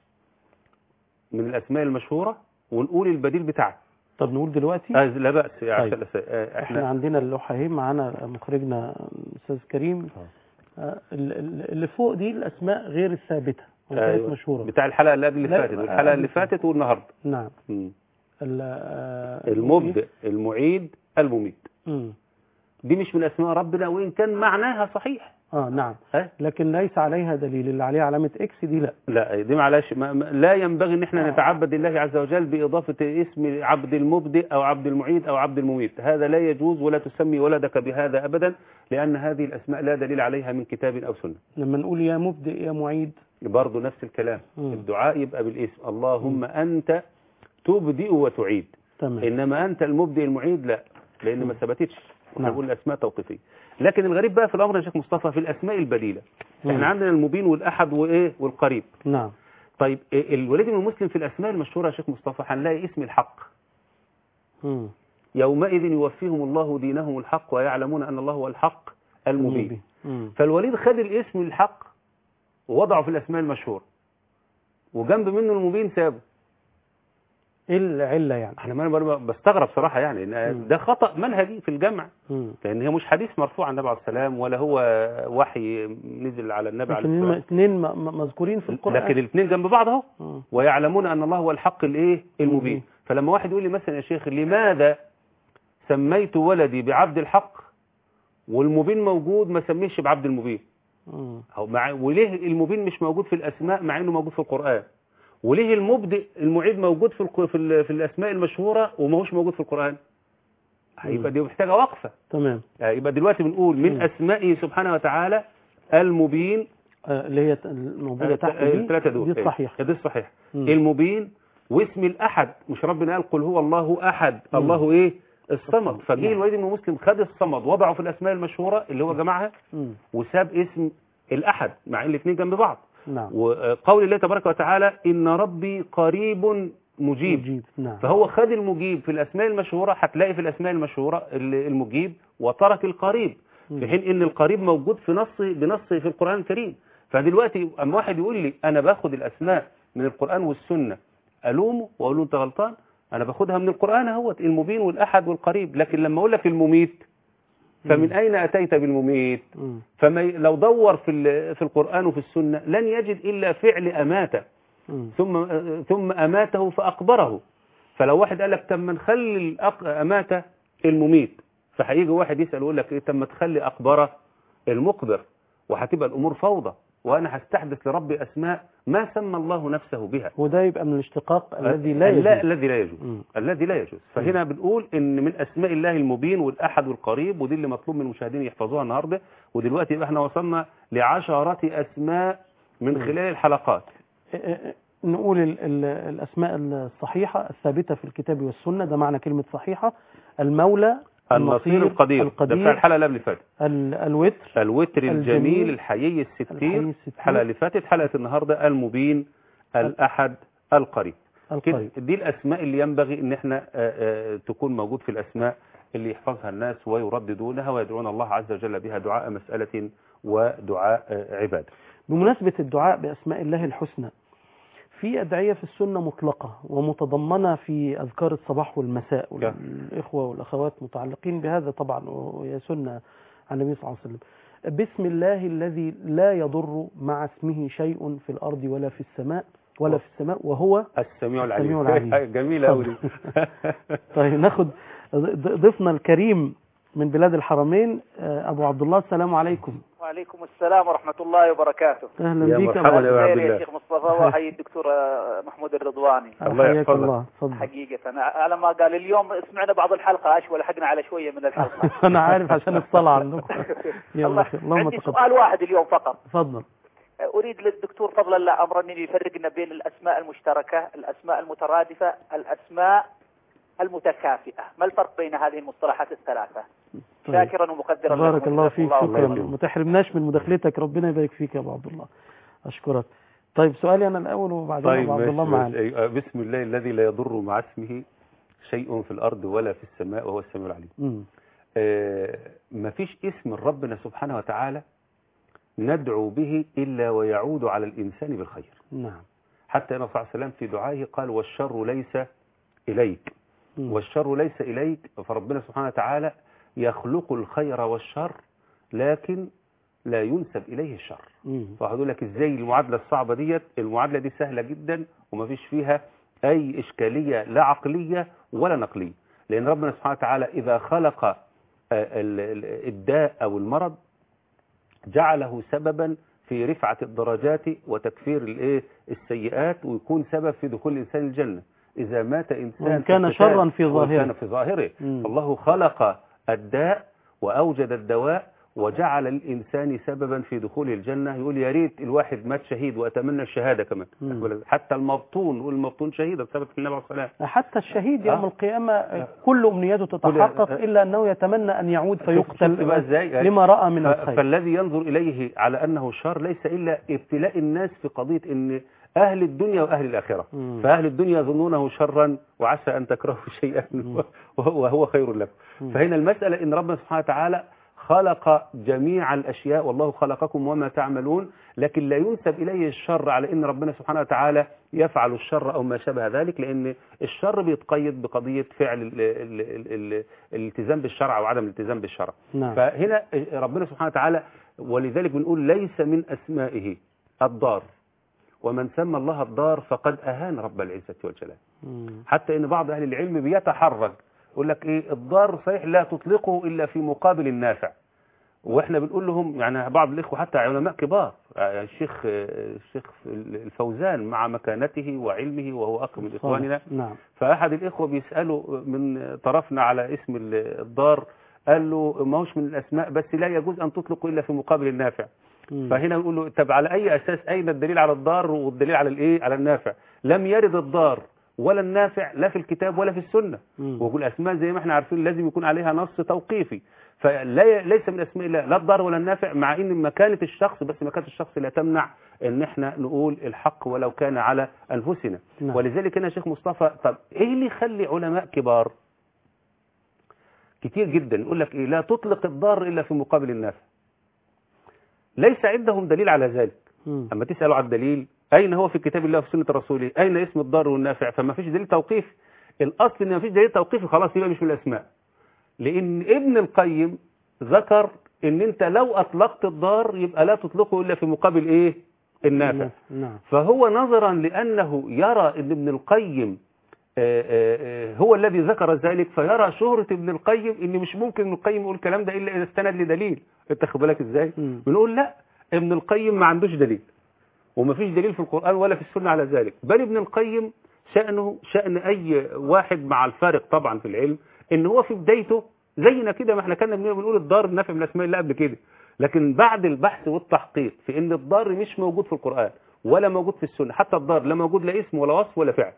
S3: من الأسماء المشهورة ونقول البديل بتاعها
S2: طب نقول دلوقتي
S3: آه لا بأس يا
S2: طيب.
S3: عشان آه
S2: احنا
S3: احنا
S2: عندنا اللوحة اهي معانا مخرجنا الاستاذ كريم آه، ال- ال- اللي فوق دي الاسماء غير الثابتة ولكانت
S3: أيوة.
S2: مشهورة
S3: بتاع الحلقة اللي قبل اللي
S2: لا،
S3: فاتت
S2: آه،
S3: والحلقة اللي
S2: قبل-
S3: فاتت والنهاردة
S2: نعم
S3: مم.
S2: ال- آه،
S3: المبدئ المعيد المميت
S2: مم.
S3: دي مش من أسماء ربنا وإن كان معناها صحيح
S2: اه نعم لكن ليس عليها دليل اللي عليها علامة اكس دي لا
S3: لا دي معلش ما ما- لا ينبغي ان احنا نتعبد لله عز وجل باضافه اسم عبد المبدئ او عبد المعيد او عبد المميت هذا لا يجوز ولا تسمي ولدك بهذا ابدا لان هذه الاسماء لا دليل عليها من كتاب او سنه
S2: لما نقول يا مبدئ يا معيد
S3: برضه نفس الكلام
S2: مم.
S3: الدعاء يبقى بالاسم اللهم انت تبدئ وتعيد
S2: تمام
S3: انما انت المبدئ المعيد لا لان ما ثبتتش احنا
S2: نعم.
S3: بنقول الاسماء توقيفيه لكن الغريب بقى في الامر يا شيخ مصطفى في الاسماء البليله
S2: مم.
S3: احنا عندنا المبين والاحد وايه والقريب
S2: نعم
S3: طيب إيه الوليد بن مسلم في الاسماء المشهوره يا شيخ مصطفى هنلاقي اسم الحق
S2: مم.
S3: يومئذ يوفيهم الله دينهم الحق ويعلمون ان الله هو الحق المبين
S2: مم.
S3: فالوليد خد الاسم الحق ووضعه في الاسماء المشهوره وجنب منه المبين سابه
S2: ايه العلة يعني
S3: احنا ما انا برضه بستغرب صراحه يعني إن ده خطا منهجي في الجمع
S2: مم.
S3: لان هي مش حديث مرفوع عن النبي عليه السلام ولا هو وحي نزل على النبي عليه
S2: لكن
S3: السلام
S2: اثنين م- م- مذكورين في القرآن
S3: لكن الاثنين جنب بعض اهو
S2: مم.
S3: ويعلمون ان الله هو الحق الايه المبين فلما واحد يقول لي مثلا يا شيخ لماذا سميت ولدي بعبد الحق والمبين موجود ما سميش بعبد المبين
S2: مم.
S3: أو مع وليه المبين مش موجود في الاسماء مع انه موجود في القران وليه المبدئ المعيد موجود في الق- في, ال- في الاسماء المشهوره وما هوش موجود في القران هيبقى دي محتاجه وقفه
S2: تمام
S3: يعني يبقى دلوقتي بنقول من اسمائه سبحانه وتعالى المبين
S2: آه، اللي هي ت- الموجودة تحت دي
S3: الثلاثه دول
S2: دي الصحيح
S3: دي الصحيح
S2: مم.
S3: المبين واسم الاحد مش ربنا قال قل هو الله احد الله ايه الصمد فجه
S2: نعم.
S3: الوليد بن مسلم خد الصمد وضعه في الاسماء المشهوره اللي هو جمعها
S2: مم.
S3: وساب اسم الاحد مع ان الاثنين جنب بعض
S2: نعم
S3: وقول الله تبارك وتعالى ان ربي قريب مجيب,
S2: مجيب نعم
S3: فهو خد المجيب في الاسماء المشهوره هتلاقي في الاسماء المشهوره ال- المجيب وترك القريب في حين ان القريب موجود في نص بنص في القران الكريم فدلوقتي اما واحد يقول لي انا باخد الاسماء من القران والسنه الومه واقول له انت غلطان انا باخدها من القران اهوت المبين والاحد والقريب لكن لما اقول لك المميت فمن اين اتيت بالمميت
S2: مم.
S3: فما ي- لو دور في ال- في القران وفي السنه لن يجد الا فعل اماته
S2: مم.
S3: ثم ثم اماته فاقبره فلو واحد قال لك طب ما نخلي الأق- اماته المميت فهيجي واحد يسال يقول لك ايه طب ما تخلي اقبره المقبر وهتبقى الامور فوضى وانا هستحدث لربي اسماء ما سمى الله نفسه بها
S2: وده يبقى من الاشتقاق الذي لا يجوز
S3: الذي لا يجوز
S2: مم.
S3: الذي لا يجوز فهنا بنقول ان من اسماء الله المبين والاحد والقريب ودي اللي مطلوب من المشاهدين يحفظوها النهارده ودلوقتي يبقى احنا وصلنا لعشرة اسماء من خلال الحلقات
S2: آه، آه، نقول ال ال الأسماء الصحيحة الثابتة في الكتاب والسنة ده معنى كلمة صحيحة المولى
S3: النصير القدير ده بتاع
S2: القدير
S3: الحلقه اللي قبل اللي فاتت
S2: ال الوتر
S3: الوتر الجميل
S2: الجميل،
S3: الحيي
S2: الحي
S3: الستير
S2: الستير.
S3: الحلقه اللي فاتت حلقه النهارده المبين الاحد القريب كده
S2: القريب
S3: دي الاسماء اللي ينبغي ان احنا آه، آه، تكون موجود في الاسماء اللي يحفظها الناس ويرددونها ويدعون الله عز وجل بها دعاء مساله ودعاء آه، عباده
S2: بمناسبة الدعاء بأسماء الله الحسنى في أدعية في السنة مطلقة ومتضمنة في أذكار الصباح والمساء والإخوة والأخوات متعلقين بهذا طبعا وهي سنة عن النبي صلى الله عليه وسلم بسم الله الذي لا يضر مع اسمه شيء في الأرض ولا في السماء ولا في السماء وهو
S3: السميع
S2: السميع
S3: العليم
S2: العليم.
S3: جميله قوي دي
S2: طيب ناخد ض- ضيفنا الكريم من بلاد الحرمين آه، أبو عبد الله السلام عليكم
S15: وعليكم السلام ورحمة الله وبركاته
S2: أهلا
S3: يا
S2: بك
S3: مرحبا
S2: أبو
S3: يا
S2: عبد
S3: عبد
S15: خير
S3: الله.
S15: يا شيخ مصطفى وحي الدكتور آه، محمود الرضواني
S3: الله
S2: حياك
S3: يحفظك.
S2: الله تفضل
S15: حقيقة أنا على ما قال اليوم سمعنا بعض الحلقة أشوى لحقنا على شوية من الحلقة
S2: أنا عارف عشان الصلاة عندكم يلا
S15: الله
S2: خير اللهم
S15: عندي
S2: تقبل
S15: سؤال واحد اليوم فقط
S2: تفضل
S15: أريد للدكتور فضل الله أمرا أن يفرقنا بين الأسماء المشتركة الأسماء المترادفة الأسماء المتكافئة ما الفرق بين هذه المصطلحات الثلاثة
S2: طيب.
S15: شاكرا ومقدرا
S2: بارك
S15: لكم
S2: الله
S15: جزاكم
S2: فيك
S15: الله
S2: شكرا
S15: خيرا.
S2: ما تحرمناش من مداخلتك ربنا يبارك فيك يا ابو عبد الله اشكرك طيب سؤالي انا الاول وبعدين
S3: طيب
S2: ابو عبد الله
S3: ماشي
S2: معانا
S3: ماشي. أيوة. بسم الله الذي لا يضر مع اسمه شيء في الارض ولا في السماء وهو السميع العليم
S2: مم.
S3: آه، مفيش اسم ربنا سبحانه وتعالى ندعو به إلا ويعود على الإنسان بالخير
S2: نعم
S3: حتى النبي صلى الله عليه وسلم في دعائه قال والشر ليس إليك
S2: مم.
S3: والشر ليس إليك فربنا سبحانه وتعالى يخلق الخير والشر لكن لا ينسب إليه الشر
S2: مم.
S3: فواحد يقول لك ازاي المعادلة الصعبة ديت المعادلة دي سهلة جدا ومفيش فيها أي إشكالية لا عقلية ولا نقلية لأن ربنا سبحانه وتعالى إذا خلق آه، ال- ال- الداء أو المرض جعله سببا في رفعة الدرجات وتكفير الايه السيئات ويكون سبب في دخول الإنسان الجنة إذا مات إنسان
S2: وإن كان
S3: القتال
S2: شرا في
S3: وإن
S2: ظاهره.
S3: كان في ظاهره
S2: مم.
S3: الله خلق الداء وأوجد الدواء وجعل الإنسان سببا في دخول الجنة يقول يا ريت الواحد مات شهيد وأتمنى الشهادة كمان
S2: مم.
S3: حتى المبطون والمبطون شهيد ثبت في النبي عليه الصلاة والسلام
S2: حتى الشهيد يوم
S3: آه.
S2: القيامة كل أمنيته تتحقق
S3: كل-
S2: إلا أنه يتمنى أن يعود
S3: شفت بقى
S2: فيقتل
S3: ازاي
S2: لما رأى من
S3: ف-
S2: الخير
S3: فالذي ينظر إليه على أنه شر ليس إلا ابتلاء الناس في قضية أن أهل الدنيا وأهل الآخرة
S2: مم.
S3: فأهل الدنيا يظنونه شرا وعسى أن تكرهوا شيئا وهو وهو خير لكم
S2: مم.
S3: فهنا المسألة إن ربنا سبحانه وتعالى خلق جميع الأشياء والله خلقكم وما تعملون لكن لا ينسب إليه الشر على إن ربنا سبحانه وتعالى يفعل الشر أو ما شابه ذلك لأن الشر بيتقيد بقضية فعل ال ال ال ال الالتزام بالشرع أو عدم الالتزام بالشرع
S2: نعم.
S3: فهنا ربنا سبحانه وتعالى ولذلك بنقول ليس من أسمائه الضار ومن سمى الله الضار فقد أهان رب العزة والجلال
S2: مم.
S3: حتى ان بعض اهل العلم بيتحرج يقول لك ايه الضار صحيح لا تطلقه الا في مقابل النافع واحنا بنقول لهم يعني بعض الاخوه حتى علماء كبار يعني الشيخ الشيخ الفوزان مع مكانته وعلمه وهو اخ من اخواننا
S2: نعم
S3: فاحد الاخوه بيساله من طرفنا على اسم الضار قال له ما هوش من الاسماء بس لا يجوز ان تطلق الا في مقابل النافع
S2: مم.
S3: فهنا نقول له طب على اي اساس اين الدليل على الضار والدليل على الايه على النافع لم يرد الضار ولا النافع لا في الكتاب ولا في السنه
S2: مم.
S3: وكل اسماء زي ما احنا عارفين لازم يكون عليها نص توقيفي فلا ليس من اسماء الله لا الضار ولا النافع مع ان مكانه الشخص بس مكانه الشخص لا تمنع ان احنا نقول الحق ولو كان على انفسنا
S2: نعم.
S3: ولذلك هنا يا شيخ مصطفى طب ايه اللي يخلي علماء كبار كتير جدا يقول لك ايه لا تطلق الضار الا في مقابل النافع ليس عندهم دليل على ذلك
S2: مم.
S3: اما تسالوا عن الدليل اين هو في كتاب الله وفي سنه رسوله اين اسم الضار والنافع فما فيش دليل توقيفي الاصل ان ما فيش دليل توقيفي خلاص يبقى مش من الاسماء لان ابن القيم ذكر ان انت لو اطلقت الضار يبقى لا تطلقه الا في مقابل ايه النافع
S2: نعم
S3: فهو نظرا لأنه يرى أن ابن القيم آه، آه، آه، هو الذي ذكر ذلك فيرى شهرة ابن القيم ان مش ممكن ابن القيم يقول الكلام ده الا اذا استند لدليل انت خد بالك ازاي
S2: مم.
S3: بنقول لا ابن القيم ما عندوش دليل وما فيش دليل في القرآن ولا في السنة على ذلك بل ابن القيم شأنه شأن أي واحد مع الفارق طبعا في العلم ان هو في بدايته زينا كده ما احنا كنا بن- بنقول الضار النافع من الاسماء الله قبل كده لكن بعد البحث والتحقيق في ان الضار مش موجود في القرآن ولا موجود في السنة حتى الضار لا موجود لا اسم ولا وصف ولا فعل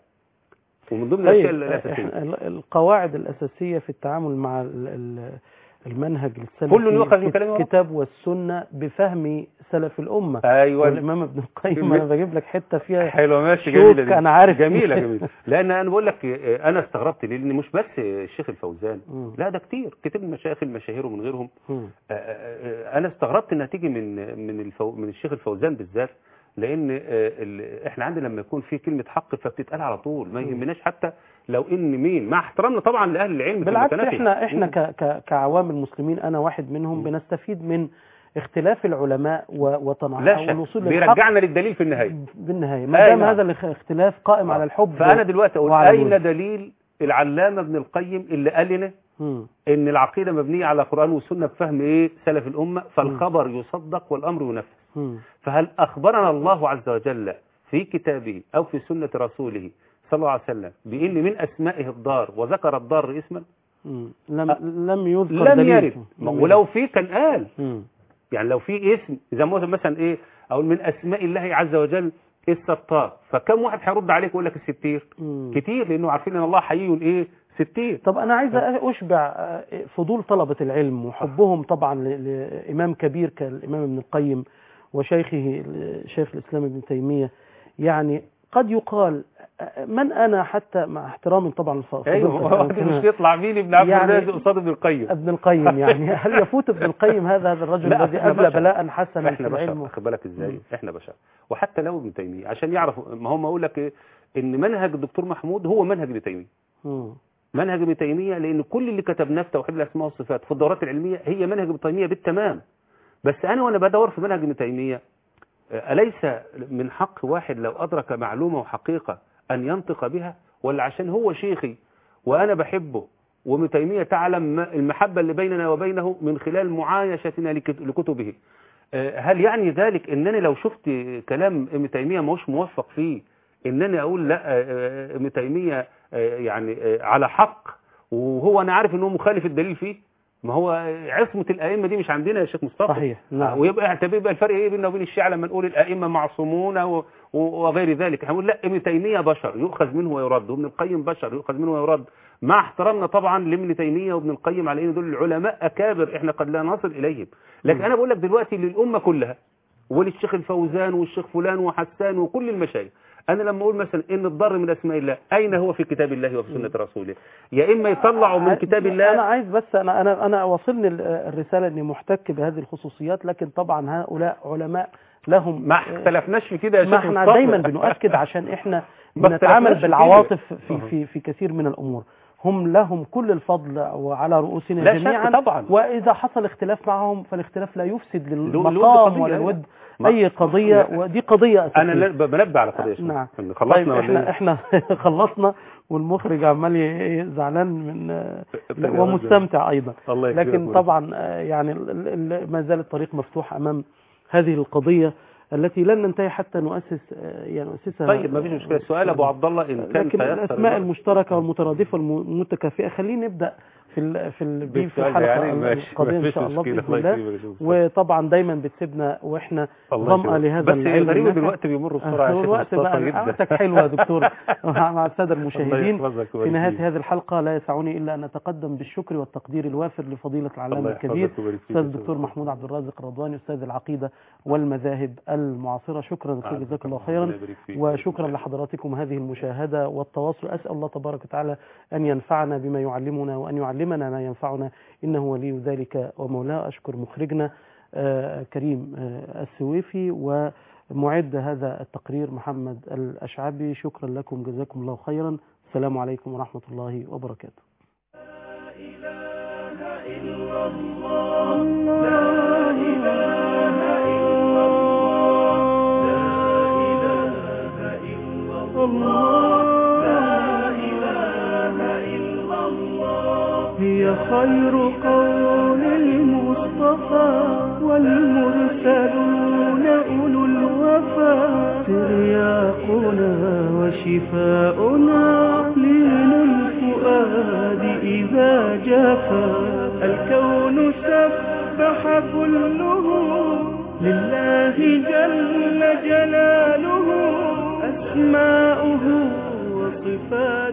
S3: ومن ضمن الاشياء
S2: طيب
S3: الاساسيه
S2: إحنا ال- القواعد الأساسية في التعامل مع ال- ال- المنهج السلفي
S3: كل يؤخذ من
S2: في
S3: كلامه.
S2: الكتاب والسنة بفهم سلف الأمة
S3: ايوه
S2: والإمام ابن القيم أنا بجيب لك حتة فيها
S3: حلوه ماشي
S2: شوك
S3: جميله دي.
S2: أنا عارف
S3: جميله جميله لان انا بقول لك آه، انا استغربت ليه لان مش بس الشيخ الفوزان
S2: مم.
S3: لا ده كتير كتير من المشايخ المشاهير ومن غيرهم
S2: مم.
S3: آه، آه، آه، انا استغربت انها تيجي من من الفو من الشيخ الفوزان بالذات لان آه، ال- احنا عندنا لما يكون في كلمه حق فبتتقال على طول ما يهمناش حتى لو ان مين مع احترامنا طبعا لاهل العلم في
S2: بالعكس
S3: المتنافي.
S2: احنا احنا
S3: مم.
S2: ك ك كعوام المسلمين انا واحد منهم بنستفيد من اختلاف العلماء و- وتناحى
S3: لا شك
S2: والوصول للحق
S3: بيرجعنا للدليل في النهايه
S2: بالنهايه ما
S3: أي
S2: دام
S3: نعم.
S2: هذا الاختلاف قائم على الحب
S3: فانا دلوقتي اقول
S2: وعلى
S3: اين
S2: الود.
S3: دليل العلامه ابن القيم اللي قال لنا
S2: مم.
S3: ان العقيده مبنيه على القران والسنه بفهم ايه سلف الامه فالخبر يصدق والامر ينفذ
S2: مم.
S3: فهل اخبرنا الله عز وجل في كتابه او في سنه رسوله صلى الله عليه وسلم بان من اسمائه الضار وذكر الضار اسما
S2: مم. لم لم يذكر
S3: لم
S2: دليل
S3: يرد
S2: لم يرد.
S3: ولو في كان قال
S2: مم.
S3: يعني لو في اسم زي ما مثلا ايه او من اسماء الله عز وجل الستار فكم واحد هيرد عليك ويقول لك الستير
S2: مم.
S3: كتير لانه عارفين ان الله حي ايه ستير
S2: طب أنا عايز أشبع آه، فضول طلبة العلم وحبهم طبعا ل- لإمام كبير كالإمام ابن القيم وشيخه شيخ الإسلام ابن تيمية يعني قد يقال آه، من أنا حتى مع احترامي طبعا لفضيلتك
S3: ايوه
S2: أنا
S3: هو
S2: كده-
S3: مش يطلع مين ابن عبد
S2: يعني
S3: الرازق قصاد ابن القيم
S2: ابن القيم يعني هل يفوت ابن القيم هذا هذا الرجل
S3: لا
S2: الذي
S3: احنا
S2: أبلى
S3: بشر.
S2: بلاء حسنا في
S3: احنا بشر
S2: العلم
S3: واخد بالك ازاي احنا بشر وحتى لو ابن تيميه عشان يعرفوا ما هم اقول لك ايه ان منهج الدكتور محمود هو منهج ابن تيميه
S2: مم.
S3: منهج ابن تيميه لان كل اللي كتبناه في توحيد الاسماء والصفات في الدورات العلميه هي منهج ابن تيميه بالتمام بس انا وانا بدور في منهج ابن تيميه آه، اليس من حق واحد لو ادرك معلومه وحقيقه ان ينطق بها ولا عشان هو شيخي وانا بحبه وابن تيميه تعلم ما- المحبه اللي بيننا وبينه من خلال معايشتنا لكت- لكتبه آه، هل يعني ذلك انني لو شفت كلام ابن تيميه مش موفق فيه انني اقول لا آه، آه، ابن تيميه آه، يعني آه، على حق وهو انا عارف ان هو مخالف الدليل فيه ما هو عصمه الائمه دي مش عندنا يا شيخ مصطفى
S2: صحيح نعم
S3: ويبقى طب يبقى الفرق ايه بيننا وبين الشيعة لما نقول الائمه معصومون و- و- وغير ذلك هنقول لا ابن تيميه بشر يؤخذ منه ويرد وابن القيم بشر يؤخذ منه ويرد مع احترامنا طبعا لابن تيميه وابن القيم على ان دول العلماء اكابر احنا قد لا نصل اليهم لكن انا بقول لك دلوقتي للامه كلها وللشيخ الفوزان والشيخ فلان وحسان وكل المشايخ انا لما اقول مثلا ان الضر من اسماء الله اين هو في كتاب الله وفي سنه رسوله يا اما يطلعوا من كتاب الله
S2: انا عايز بس انا انا انا واصلني ال- الرساله اني محتك بهذه الخصوصيات لكن طبعا هؤلاء علماء لهم
S3: ما اختلفناش في كده يا
S2: ما
S3: شيخ
S2: احنا
S3: مصطفى.
S2: دايما بنؤكد عشان احنا
S3: ما
S2: بنتعامل
S3: اختلفناش في
S2: بالعواطف
S3: كده.
S2: في في في كثير من الامور هم لهم كل الفضل وعلى رؤوسنا
S3: لا شك
S2: جميعا
S3: طبعا.
S2: واذا حصل اختلاف معهم فالاختلاف لا يفسد
S3: الود
S2: للمقام
S3: قضية،
S2: ولا
S3: أيوة.
S2: الود
S3: ما-
S2: اي قضيه ودي قضيه
S3: انا
S2: أساسية.
S3: لا- بنبه على قضيه يا شيخ.
S2: نعم
S3: إن خلصنا
S2: طيب
S3: ولا
S2: احنا
S3: إيه؟
S2: احنا خلصنا والمخرج عمال ي- زعلان من
S3: ابتدى
S2: ومستمتع ايضا
S3: الله يكرمك
S2: لكن
S3: ويرضى.
S2: طبعا آه، يعني ال- ال- ما زال الطريق مفتوح امام هذه القضيه التي لن ننتهي حتى نؤسس آه، يعني نؤسسها
S3: طيب ما فيش مشكله السؤال ابو عبد الله ان كان
S2: لكن
S3: تيسر
S2: الاسماء
S3: الوقت.
S2: المشتركه والمترادفه والمتكافئه خلينا نبدا في ال في ال في
S3: بالسؤال ده
S2: الحلقه
S3: يعني ماشي،
S2: القادمه ان
S3: مفيش
S2: شاء الله
S3: مشكلة.
S2: باذن
S3: الله
S2: الله
S3: يكرمك يا شيخ مصطفى.
S2: وطبعا دايما بتسيبنا واحنا
S3: الله
S2: ظمأ
S3: يكرمك.
S2: لهذا
S3: بس
S2: العلم
S3: غريب
S2: النافع.
S3: الوقت بيمر بسرعة يا شيخ
S2: الوقت
S3: مصطفى
S2: بقى
S3: جدا.
S2: قعدتك حلوه يا دكتور مع الساده المشاهدين
S3: الله يحفظك
S2: في
S3: ويبارك
S2: نهايه
S3: فيك.
S2: هذه الحلقه لا يسعني الا ان اتقدم بالشكر والتقدير الوافر لفضيله العلامه
S3: الله
S2: الكبير
S3: يحفظك ويبارك فيك
S2: استاذ
S3: يا شيخ
S2: الدكتور محمود عبد الرازق الرضواني استاذ العقيده والمذاهب المعاصره شكرا دكتور جزاك الله خيرا
S3: الله يبارك فيك.
S2: وشكرا لحضراتكم هذه المشاهده والتواصل اسال الله تبارك وتعالى ان ينفعنا بما يعلمنا وان يعلمنا ما ينفعنا انه ولي ذلك ومولاه اشكر مخرجنا آه، كريم آه، السويفي ومعد هذا التقرير محمد الاشعبي شكرا لكم جزاكم الله خيرا السلام عليكم ورحمه الله وبركاته
S1: هي خير قول المصطفى والمرسلون أولو الوفا ترياقنا وشفاؤنا لين الفؤاد إذا جفا الكون سبح كله لله جل جلاله أسماؤه وصفاته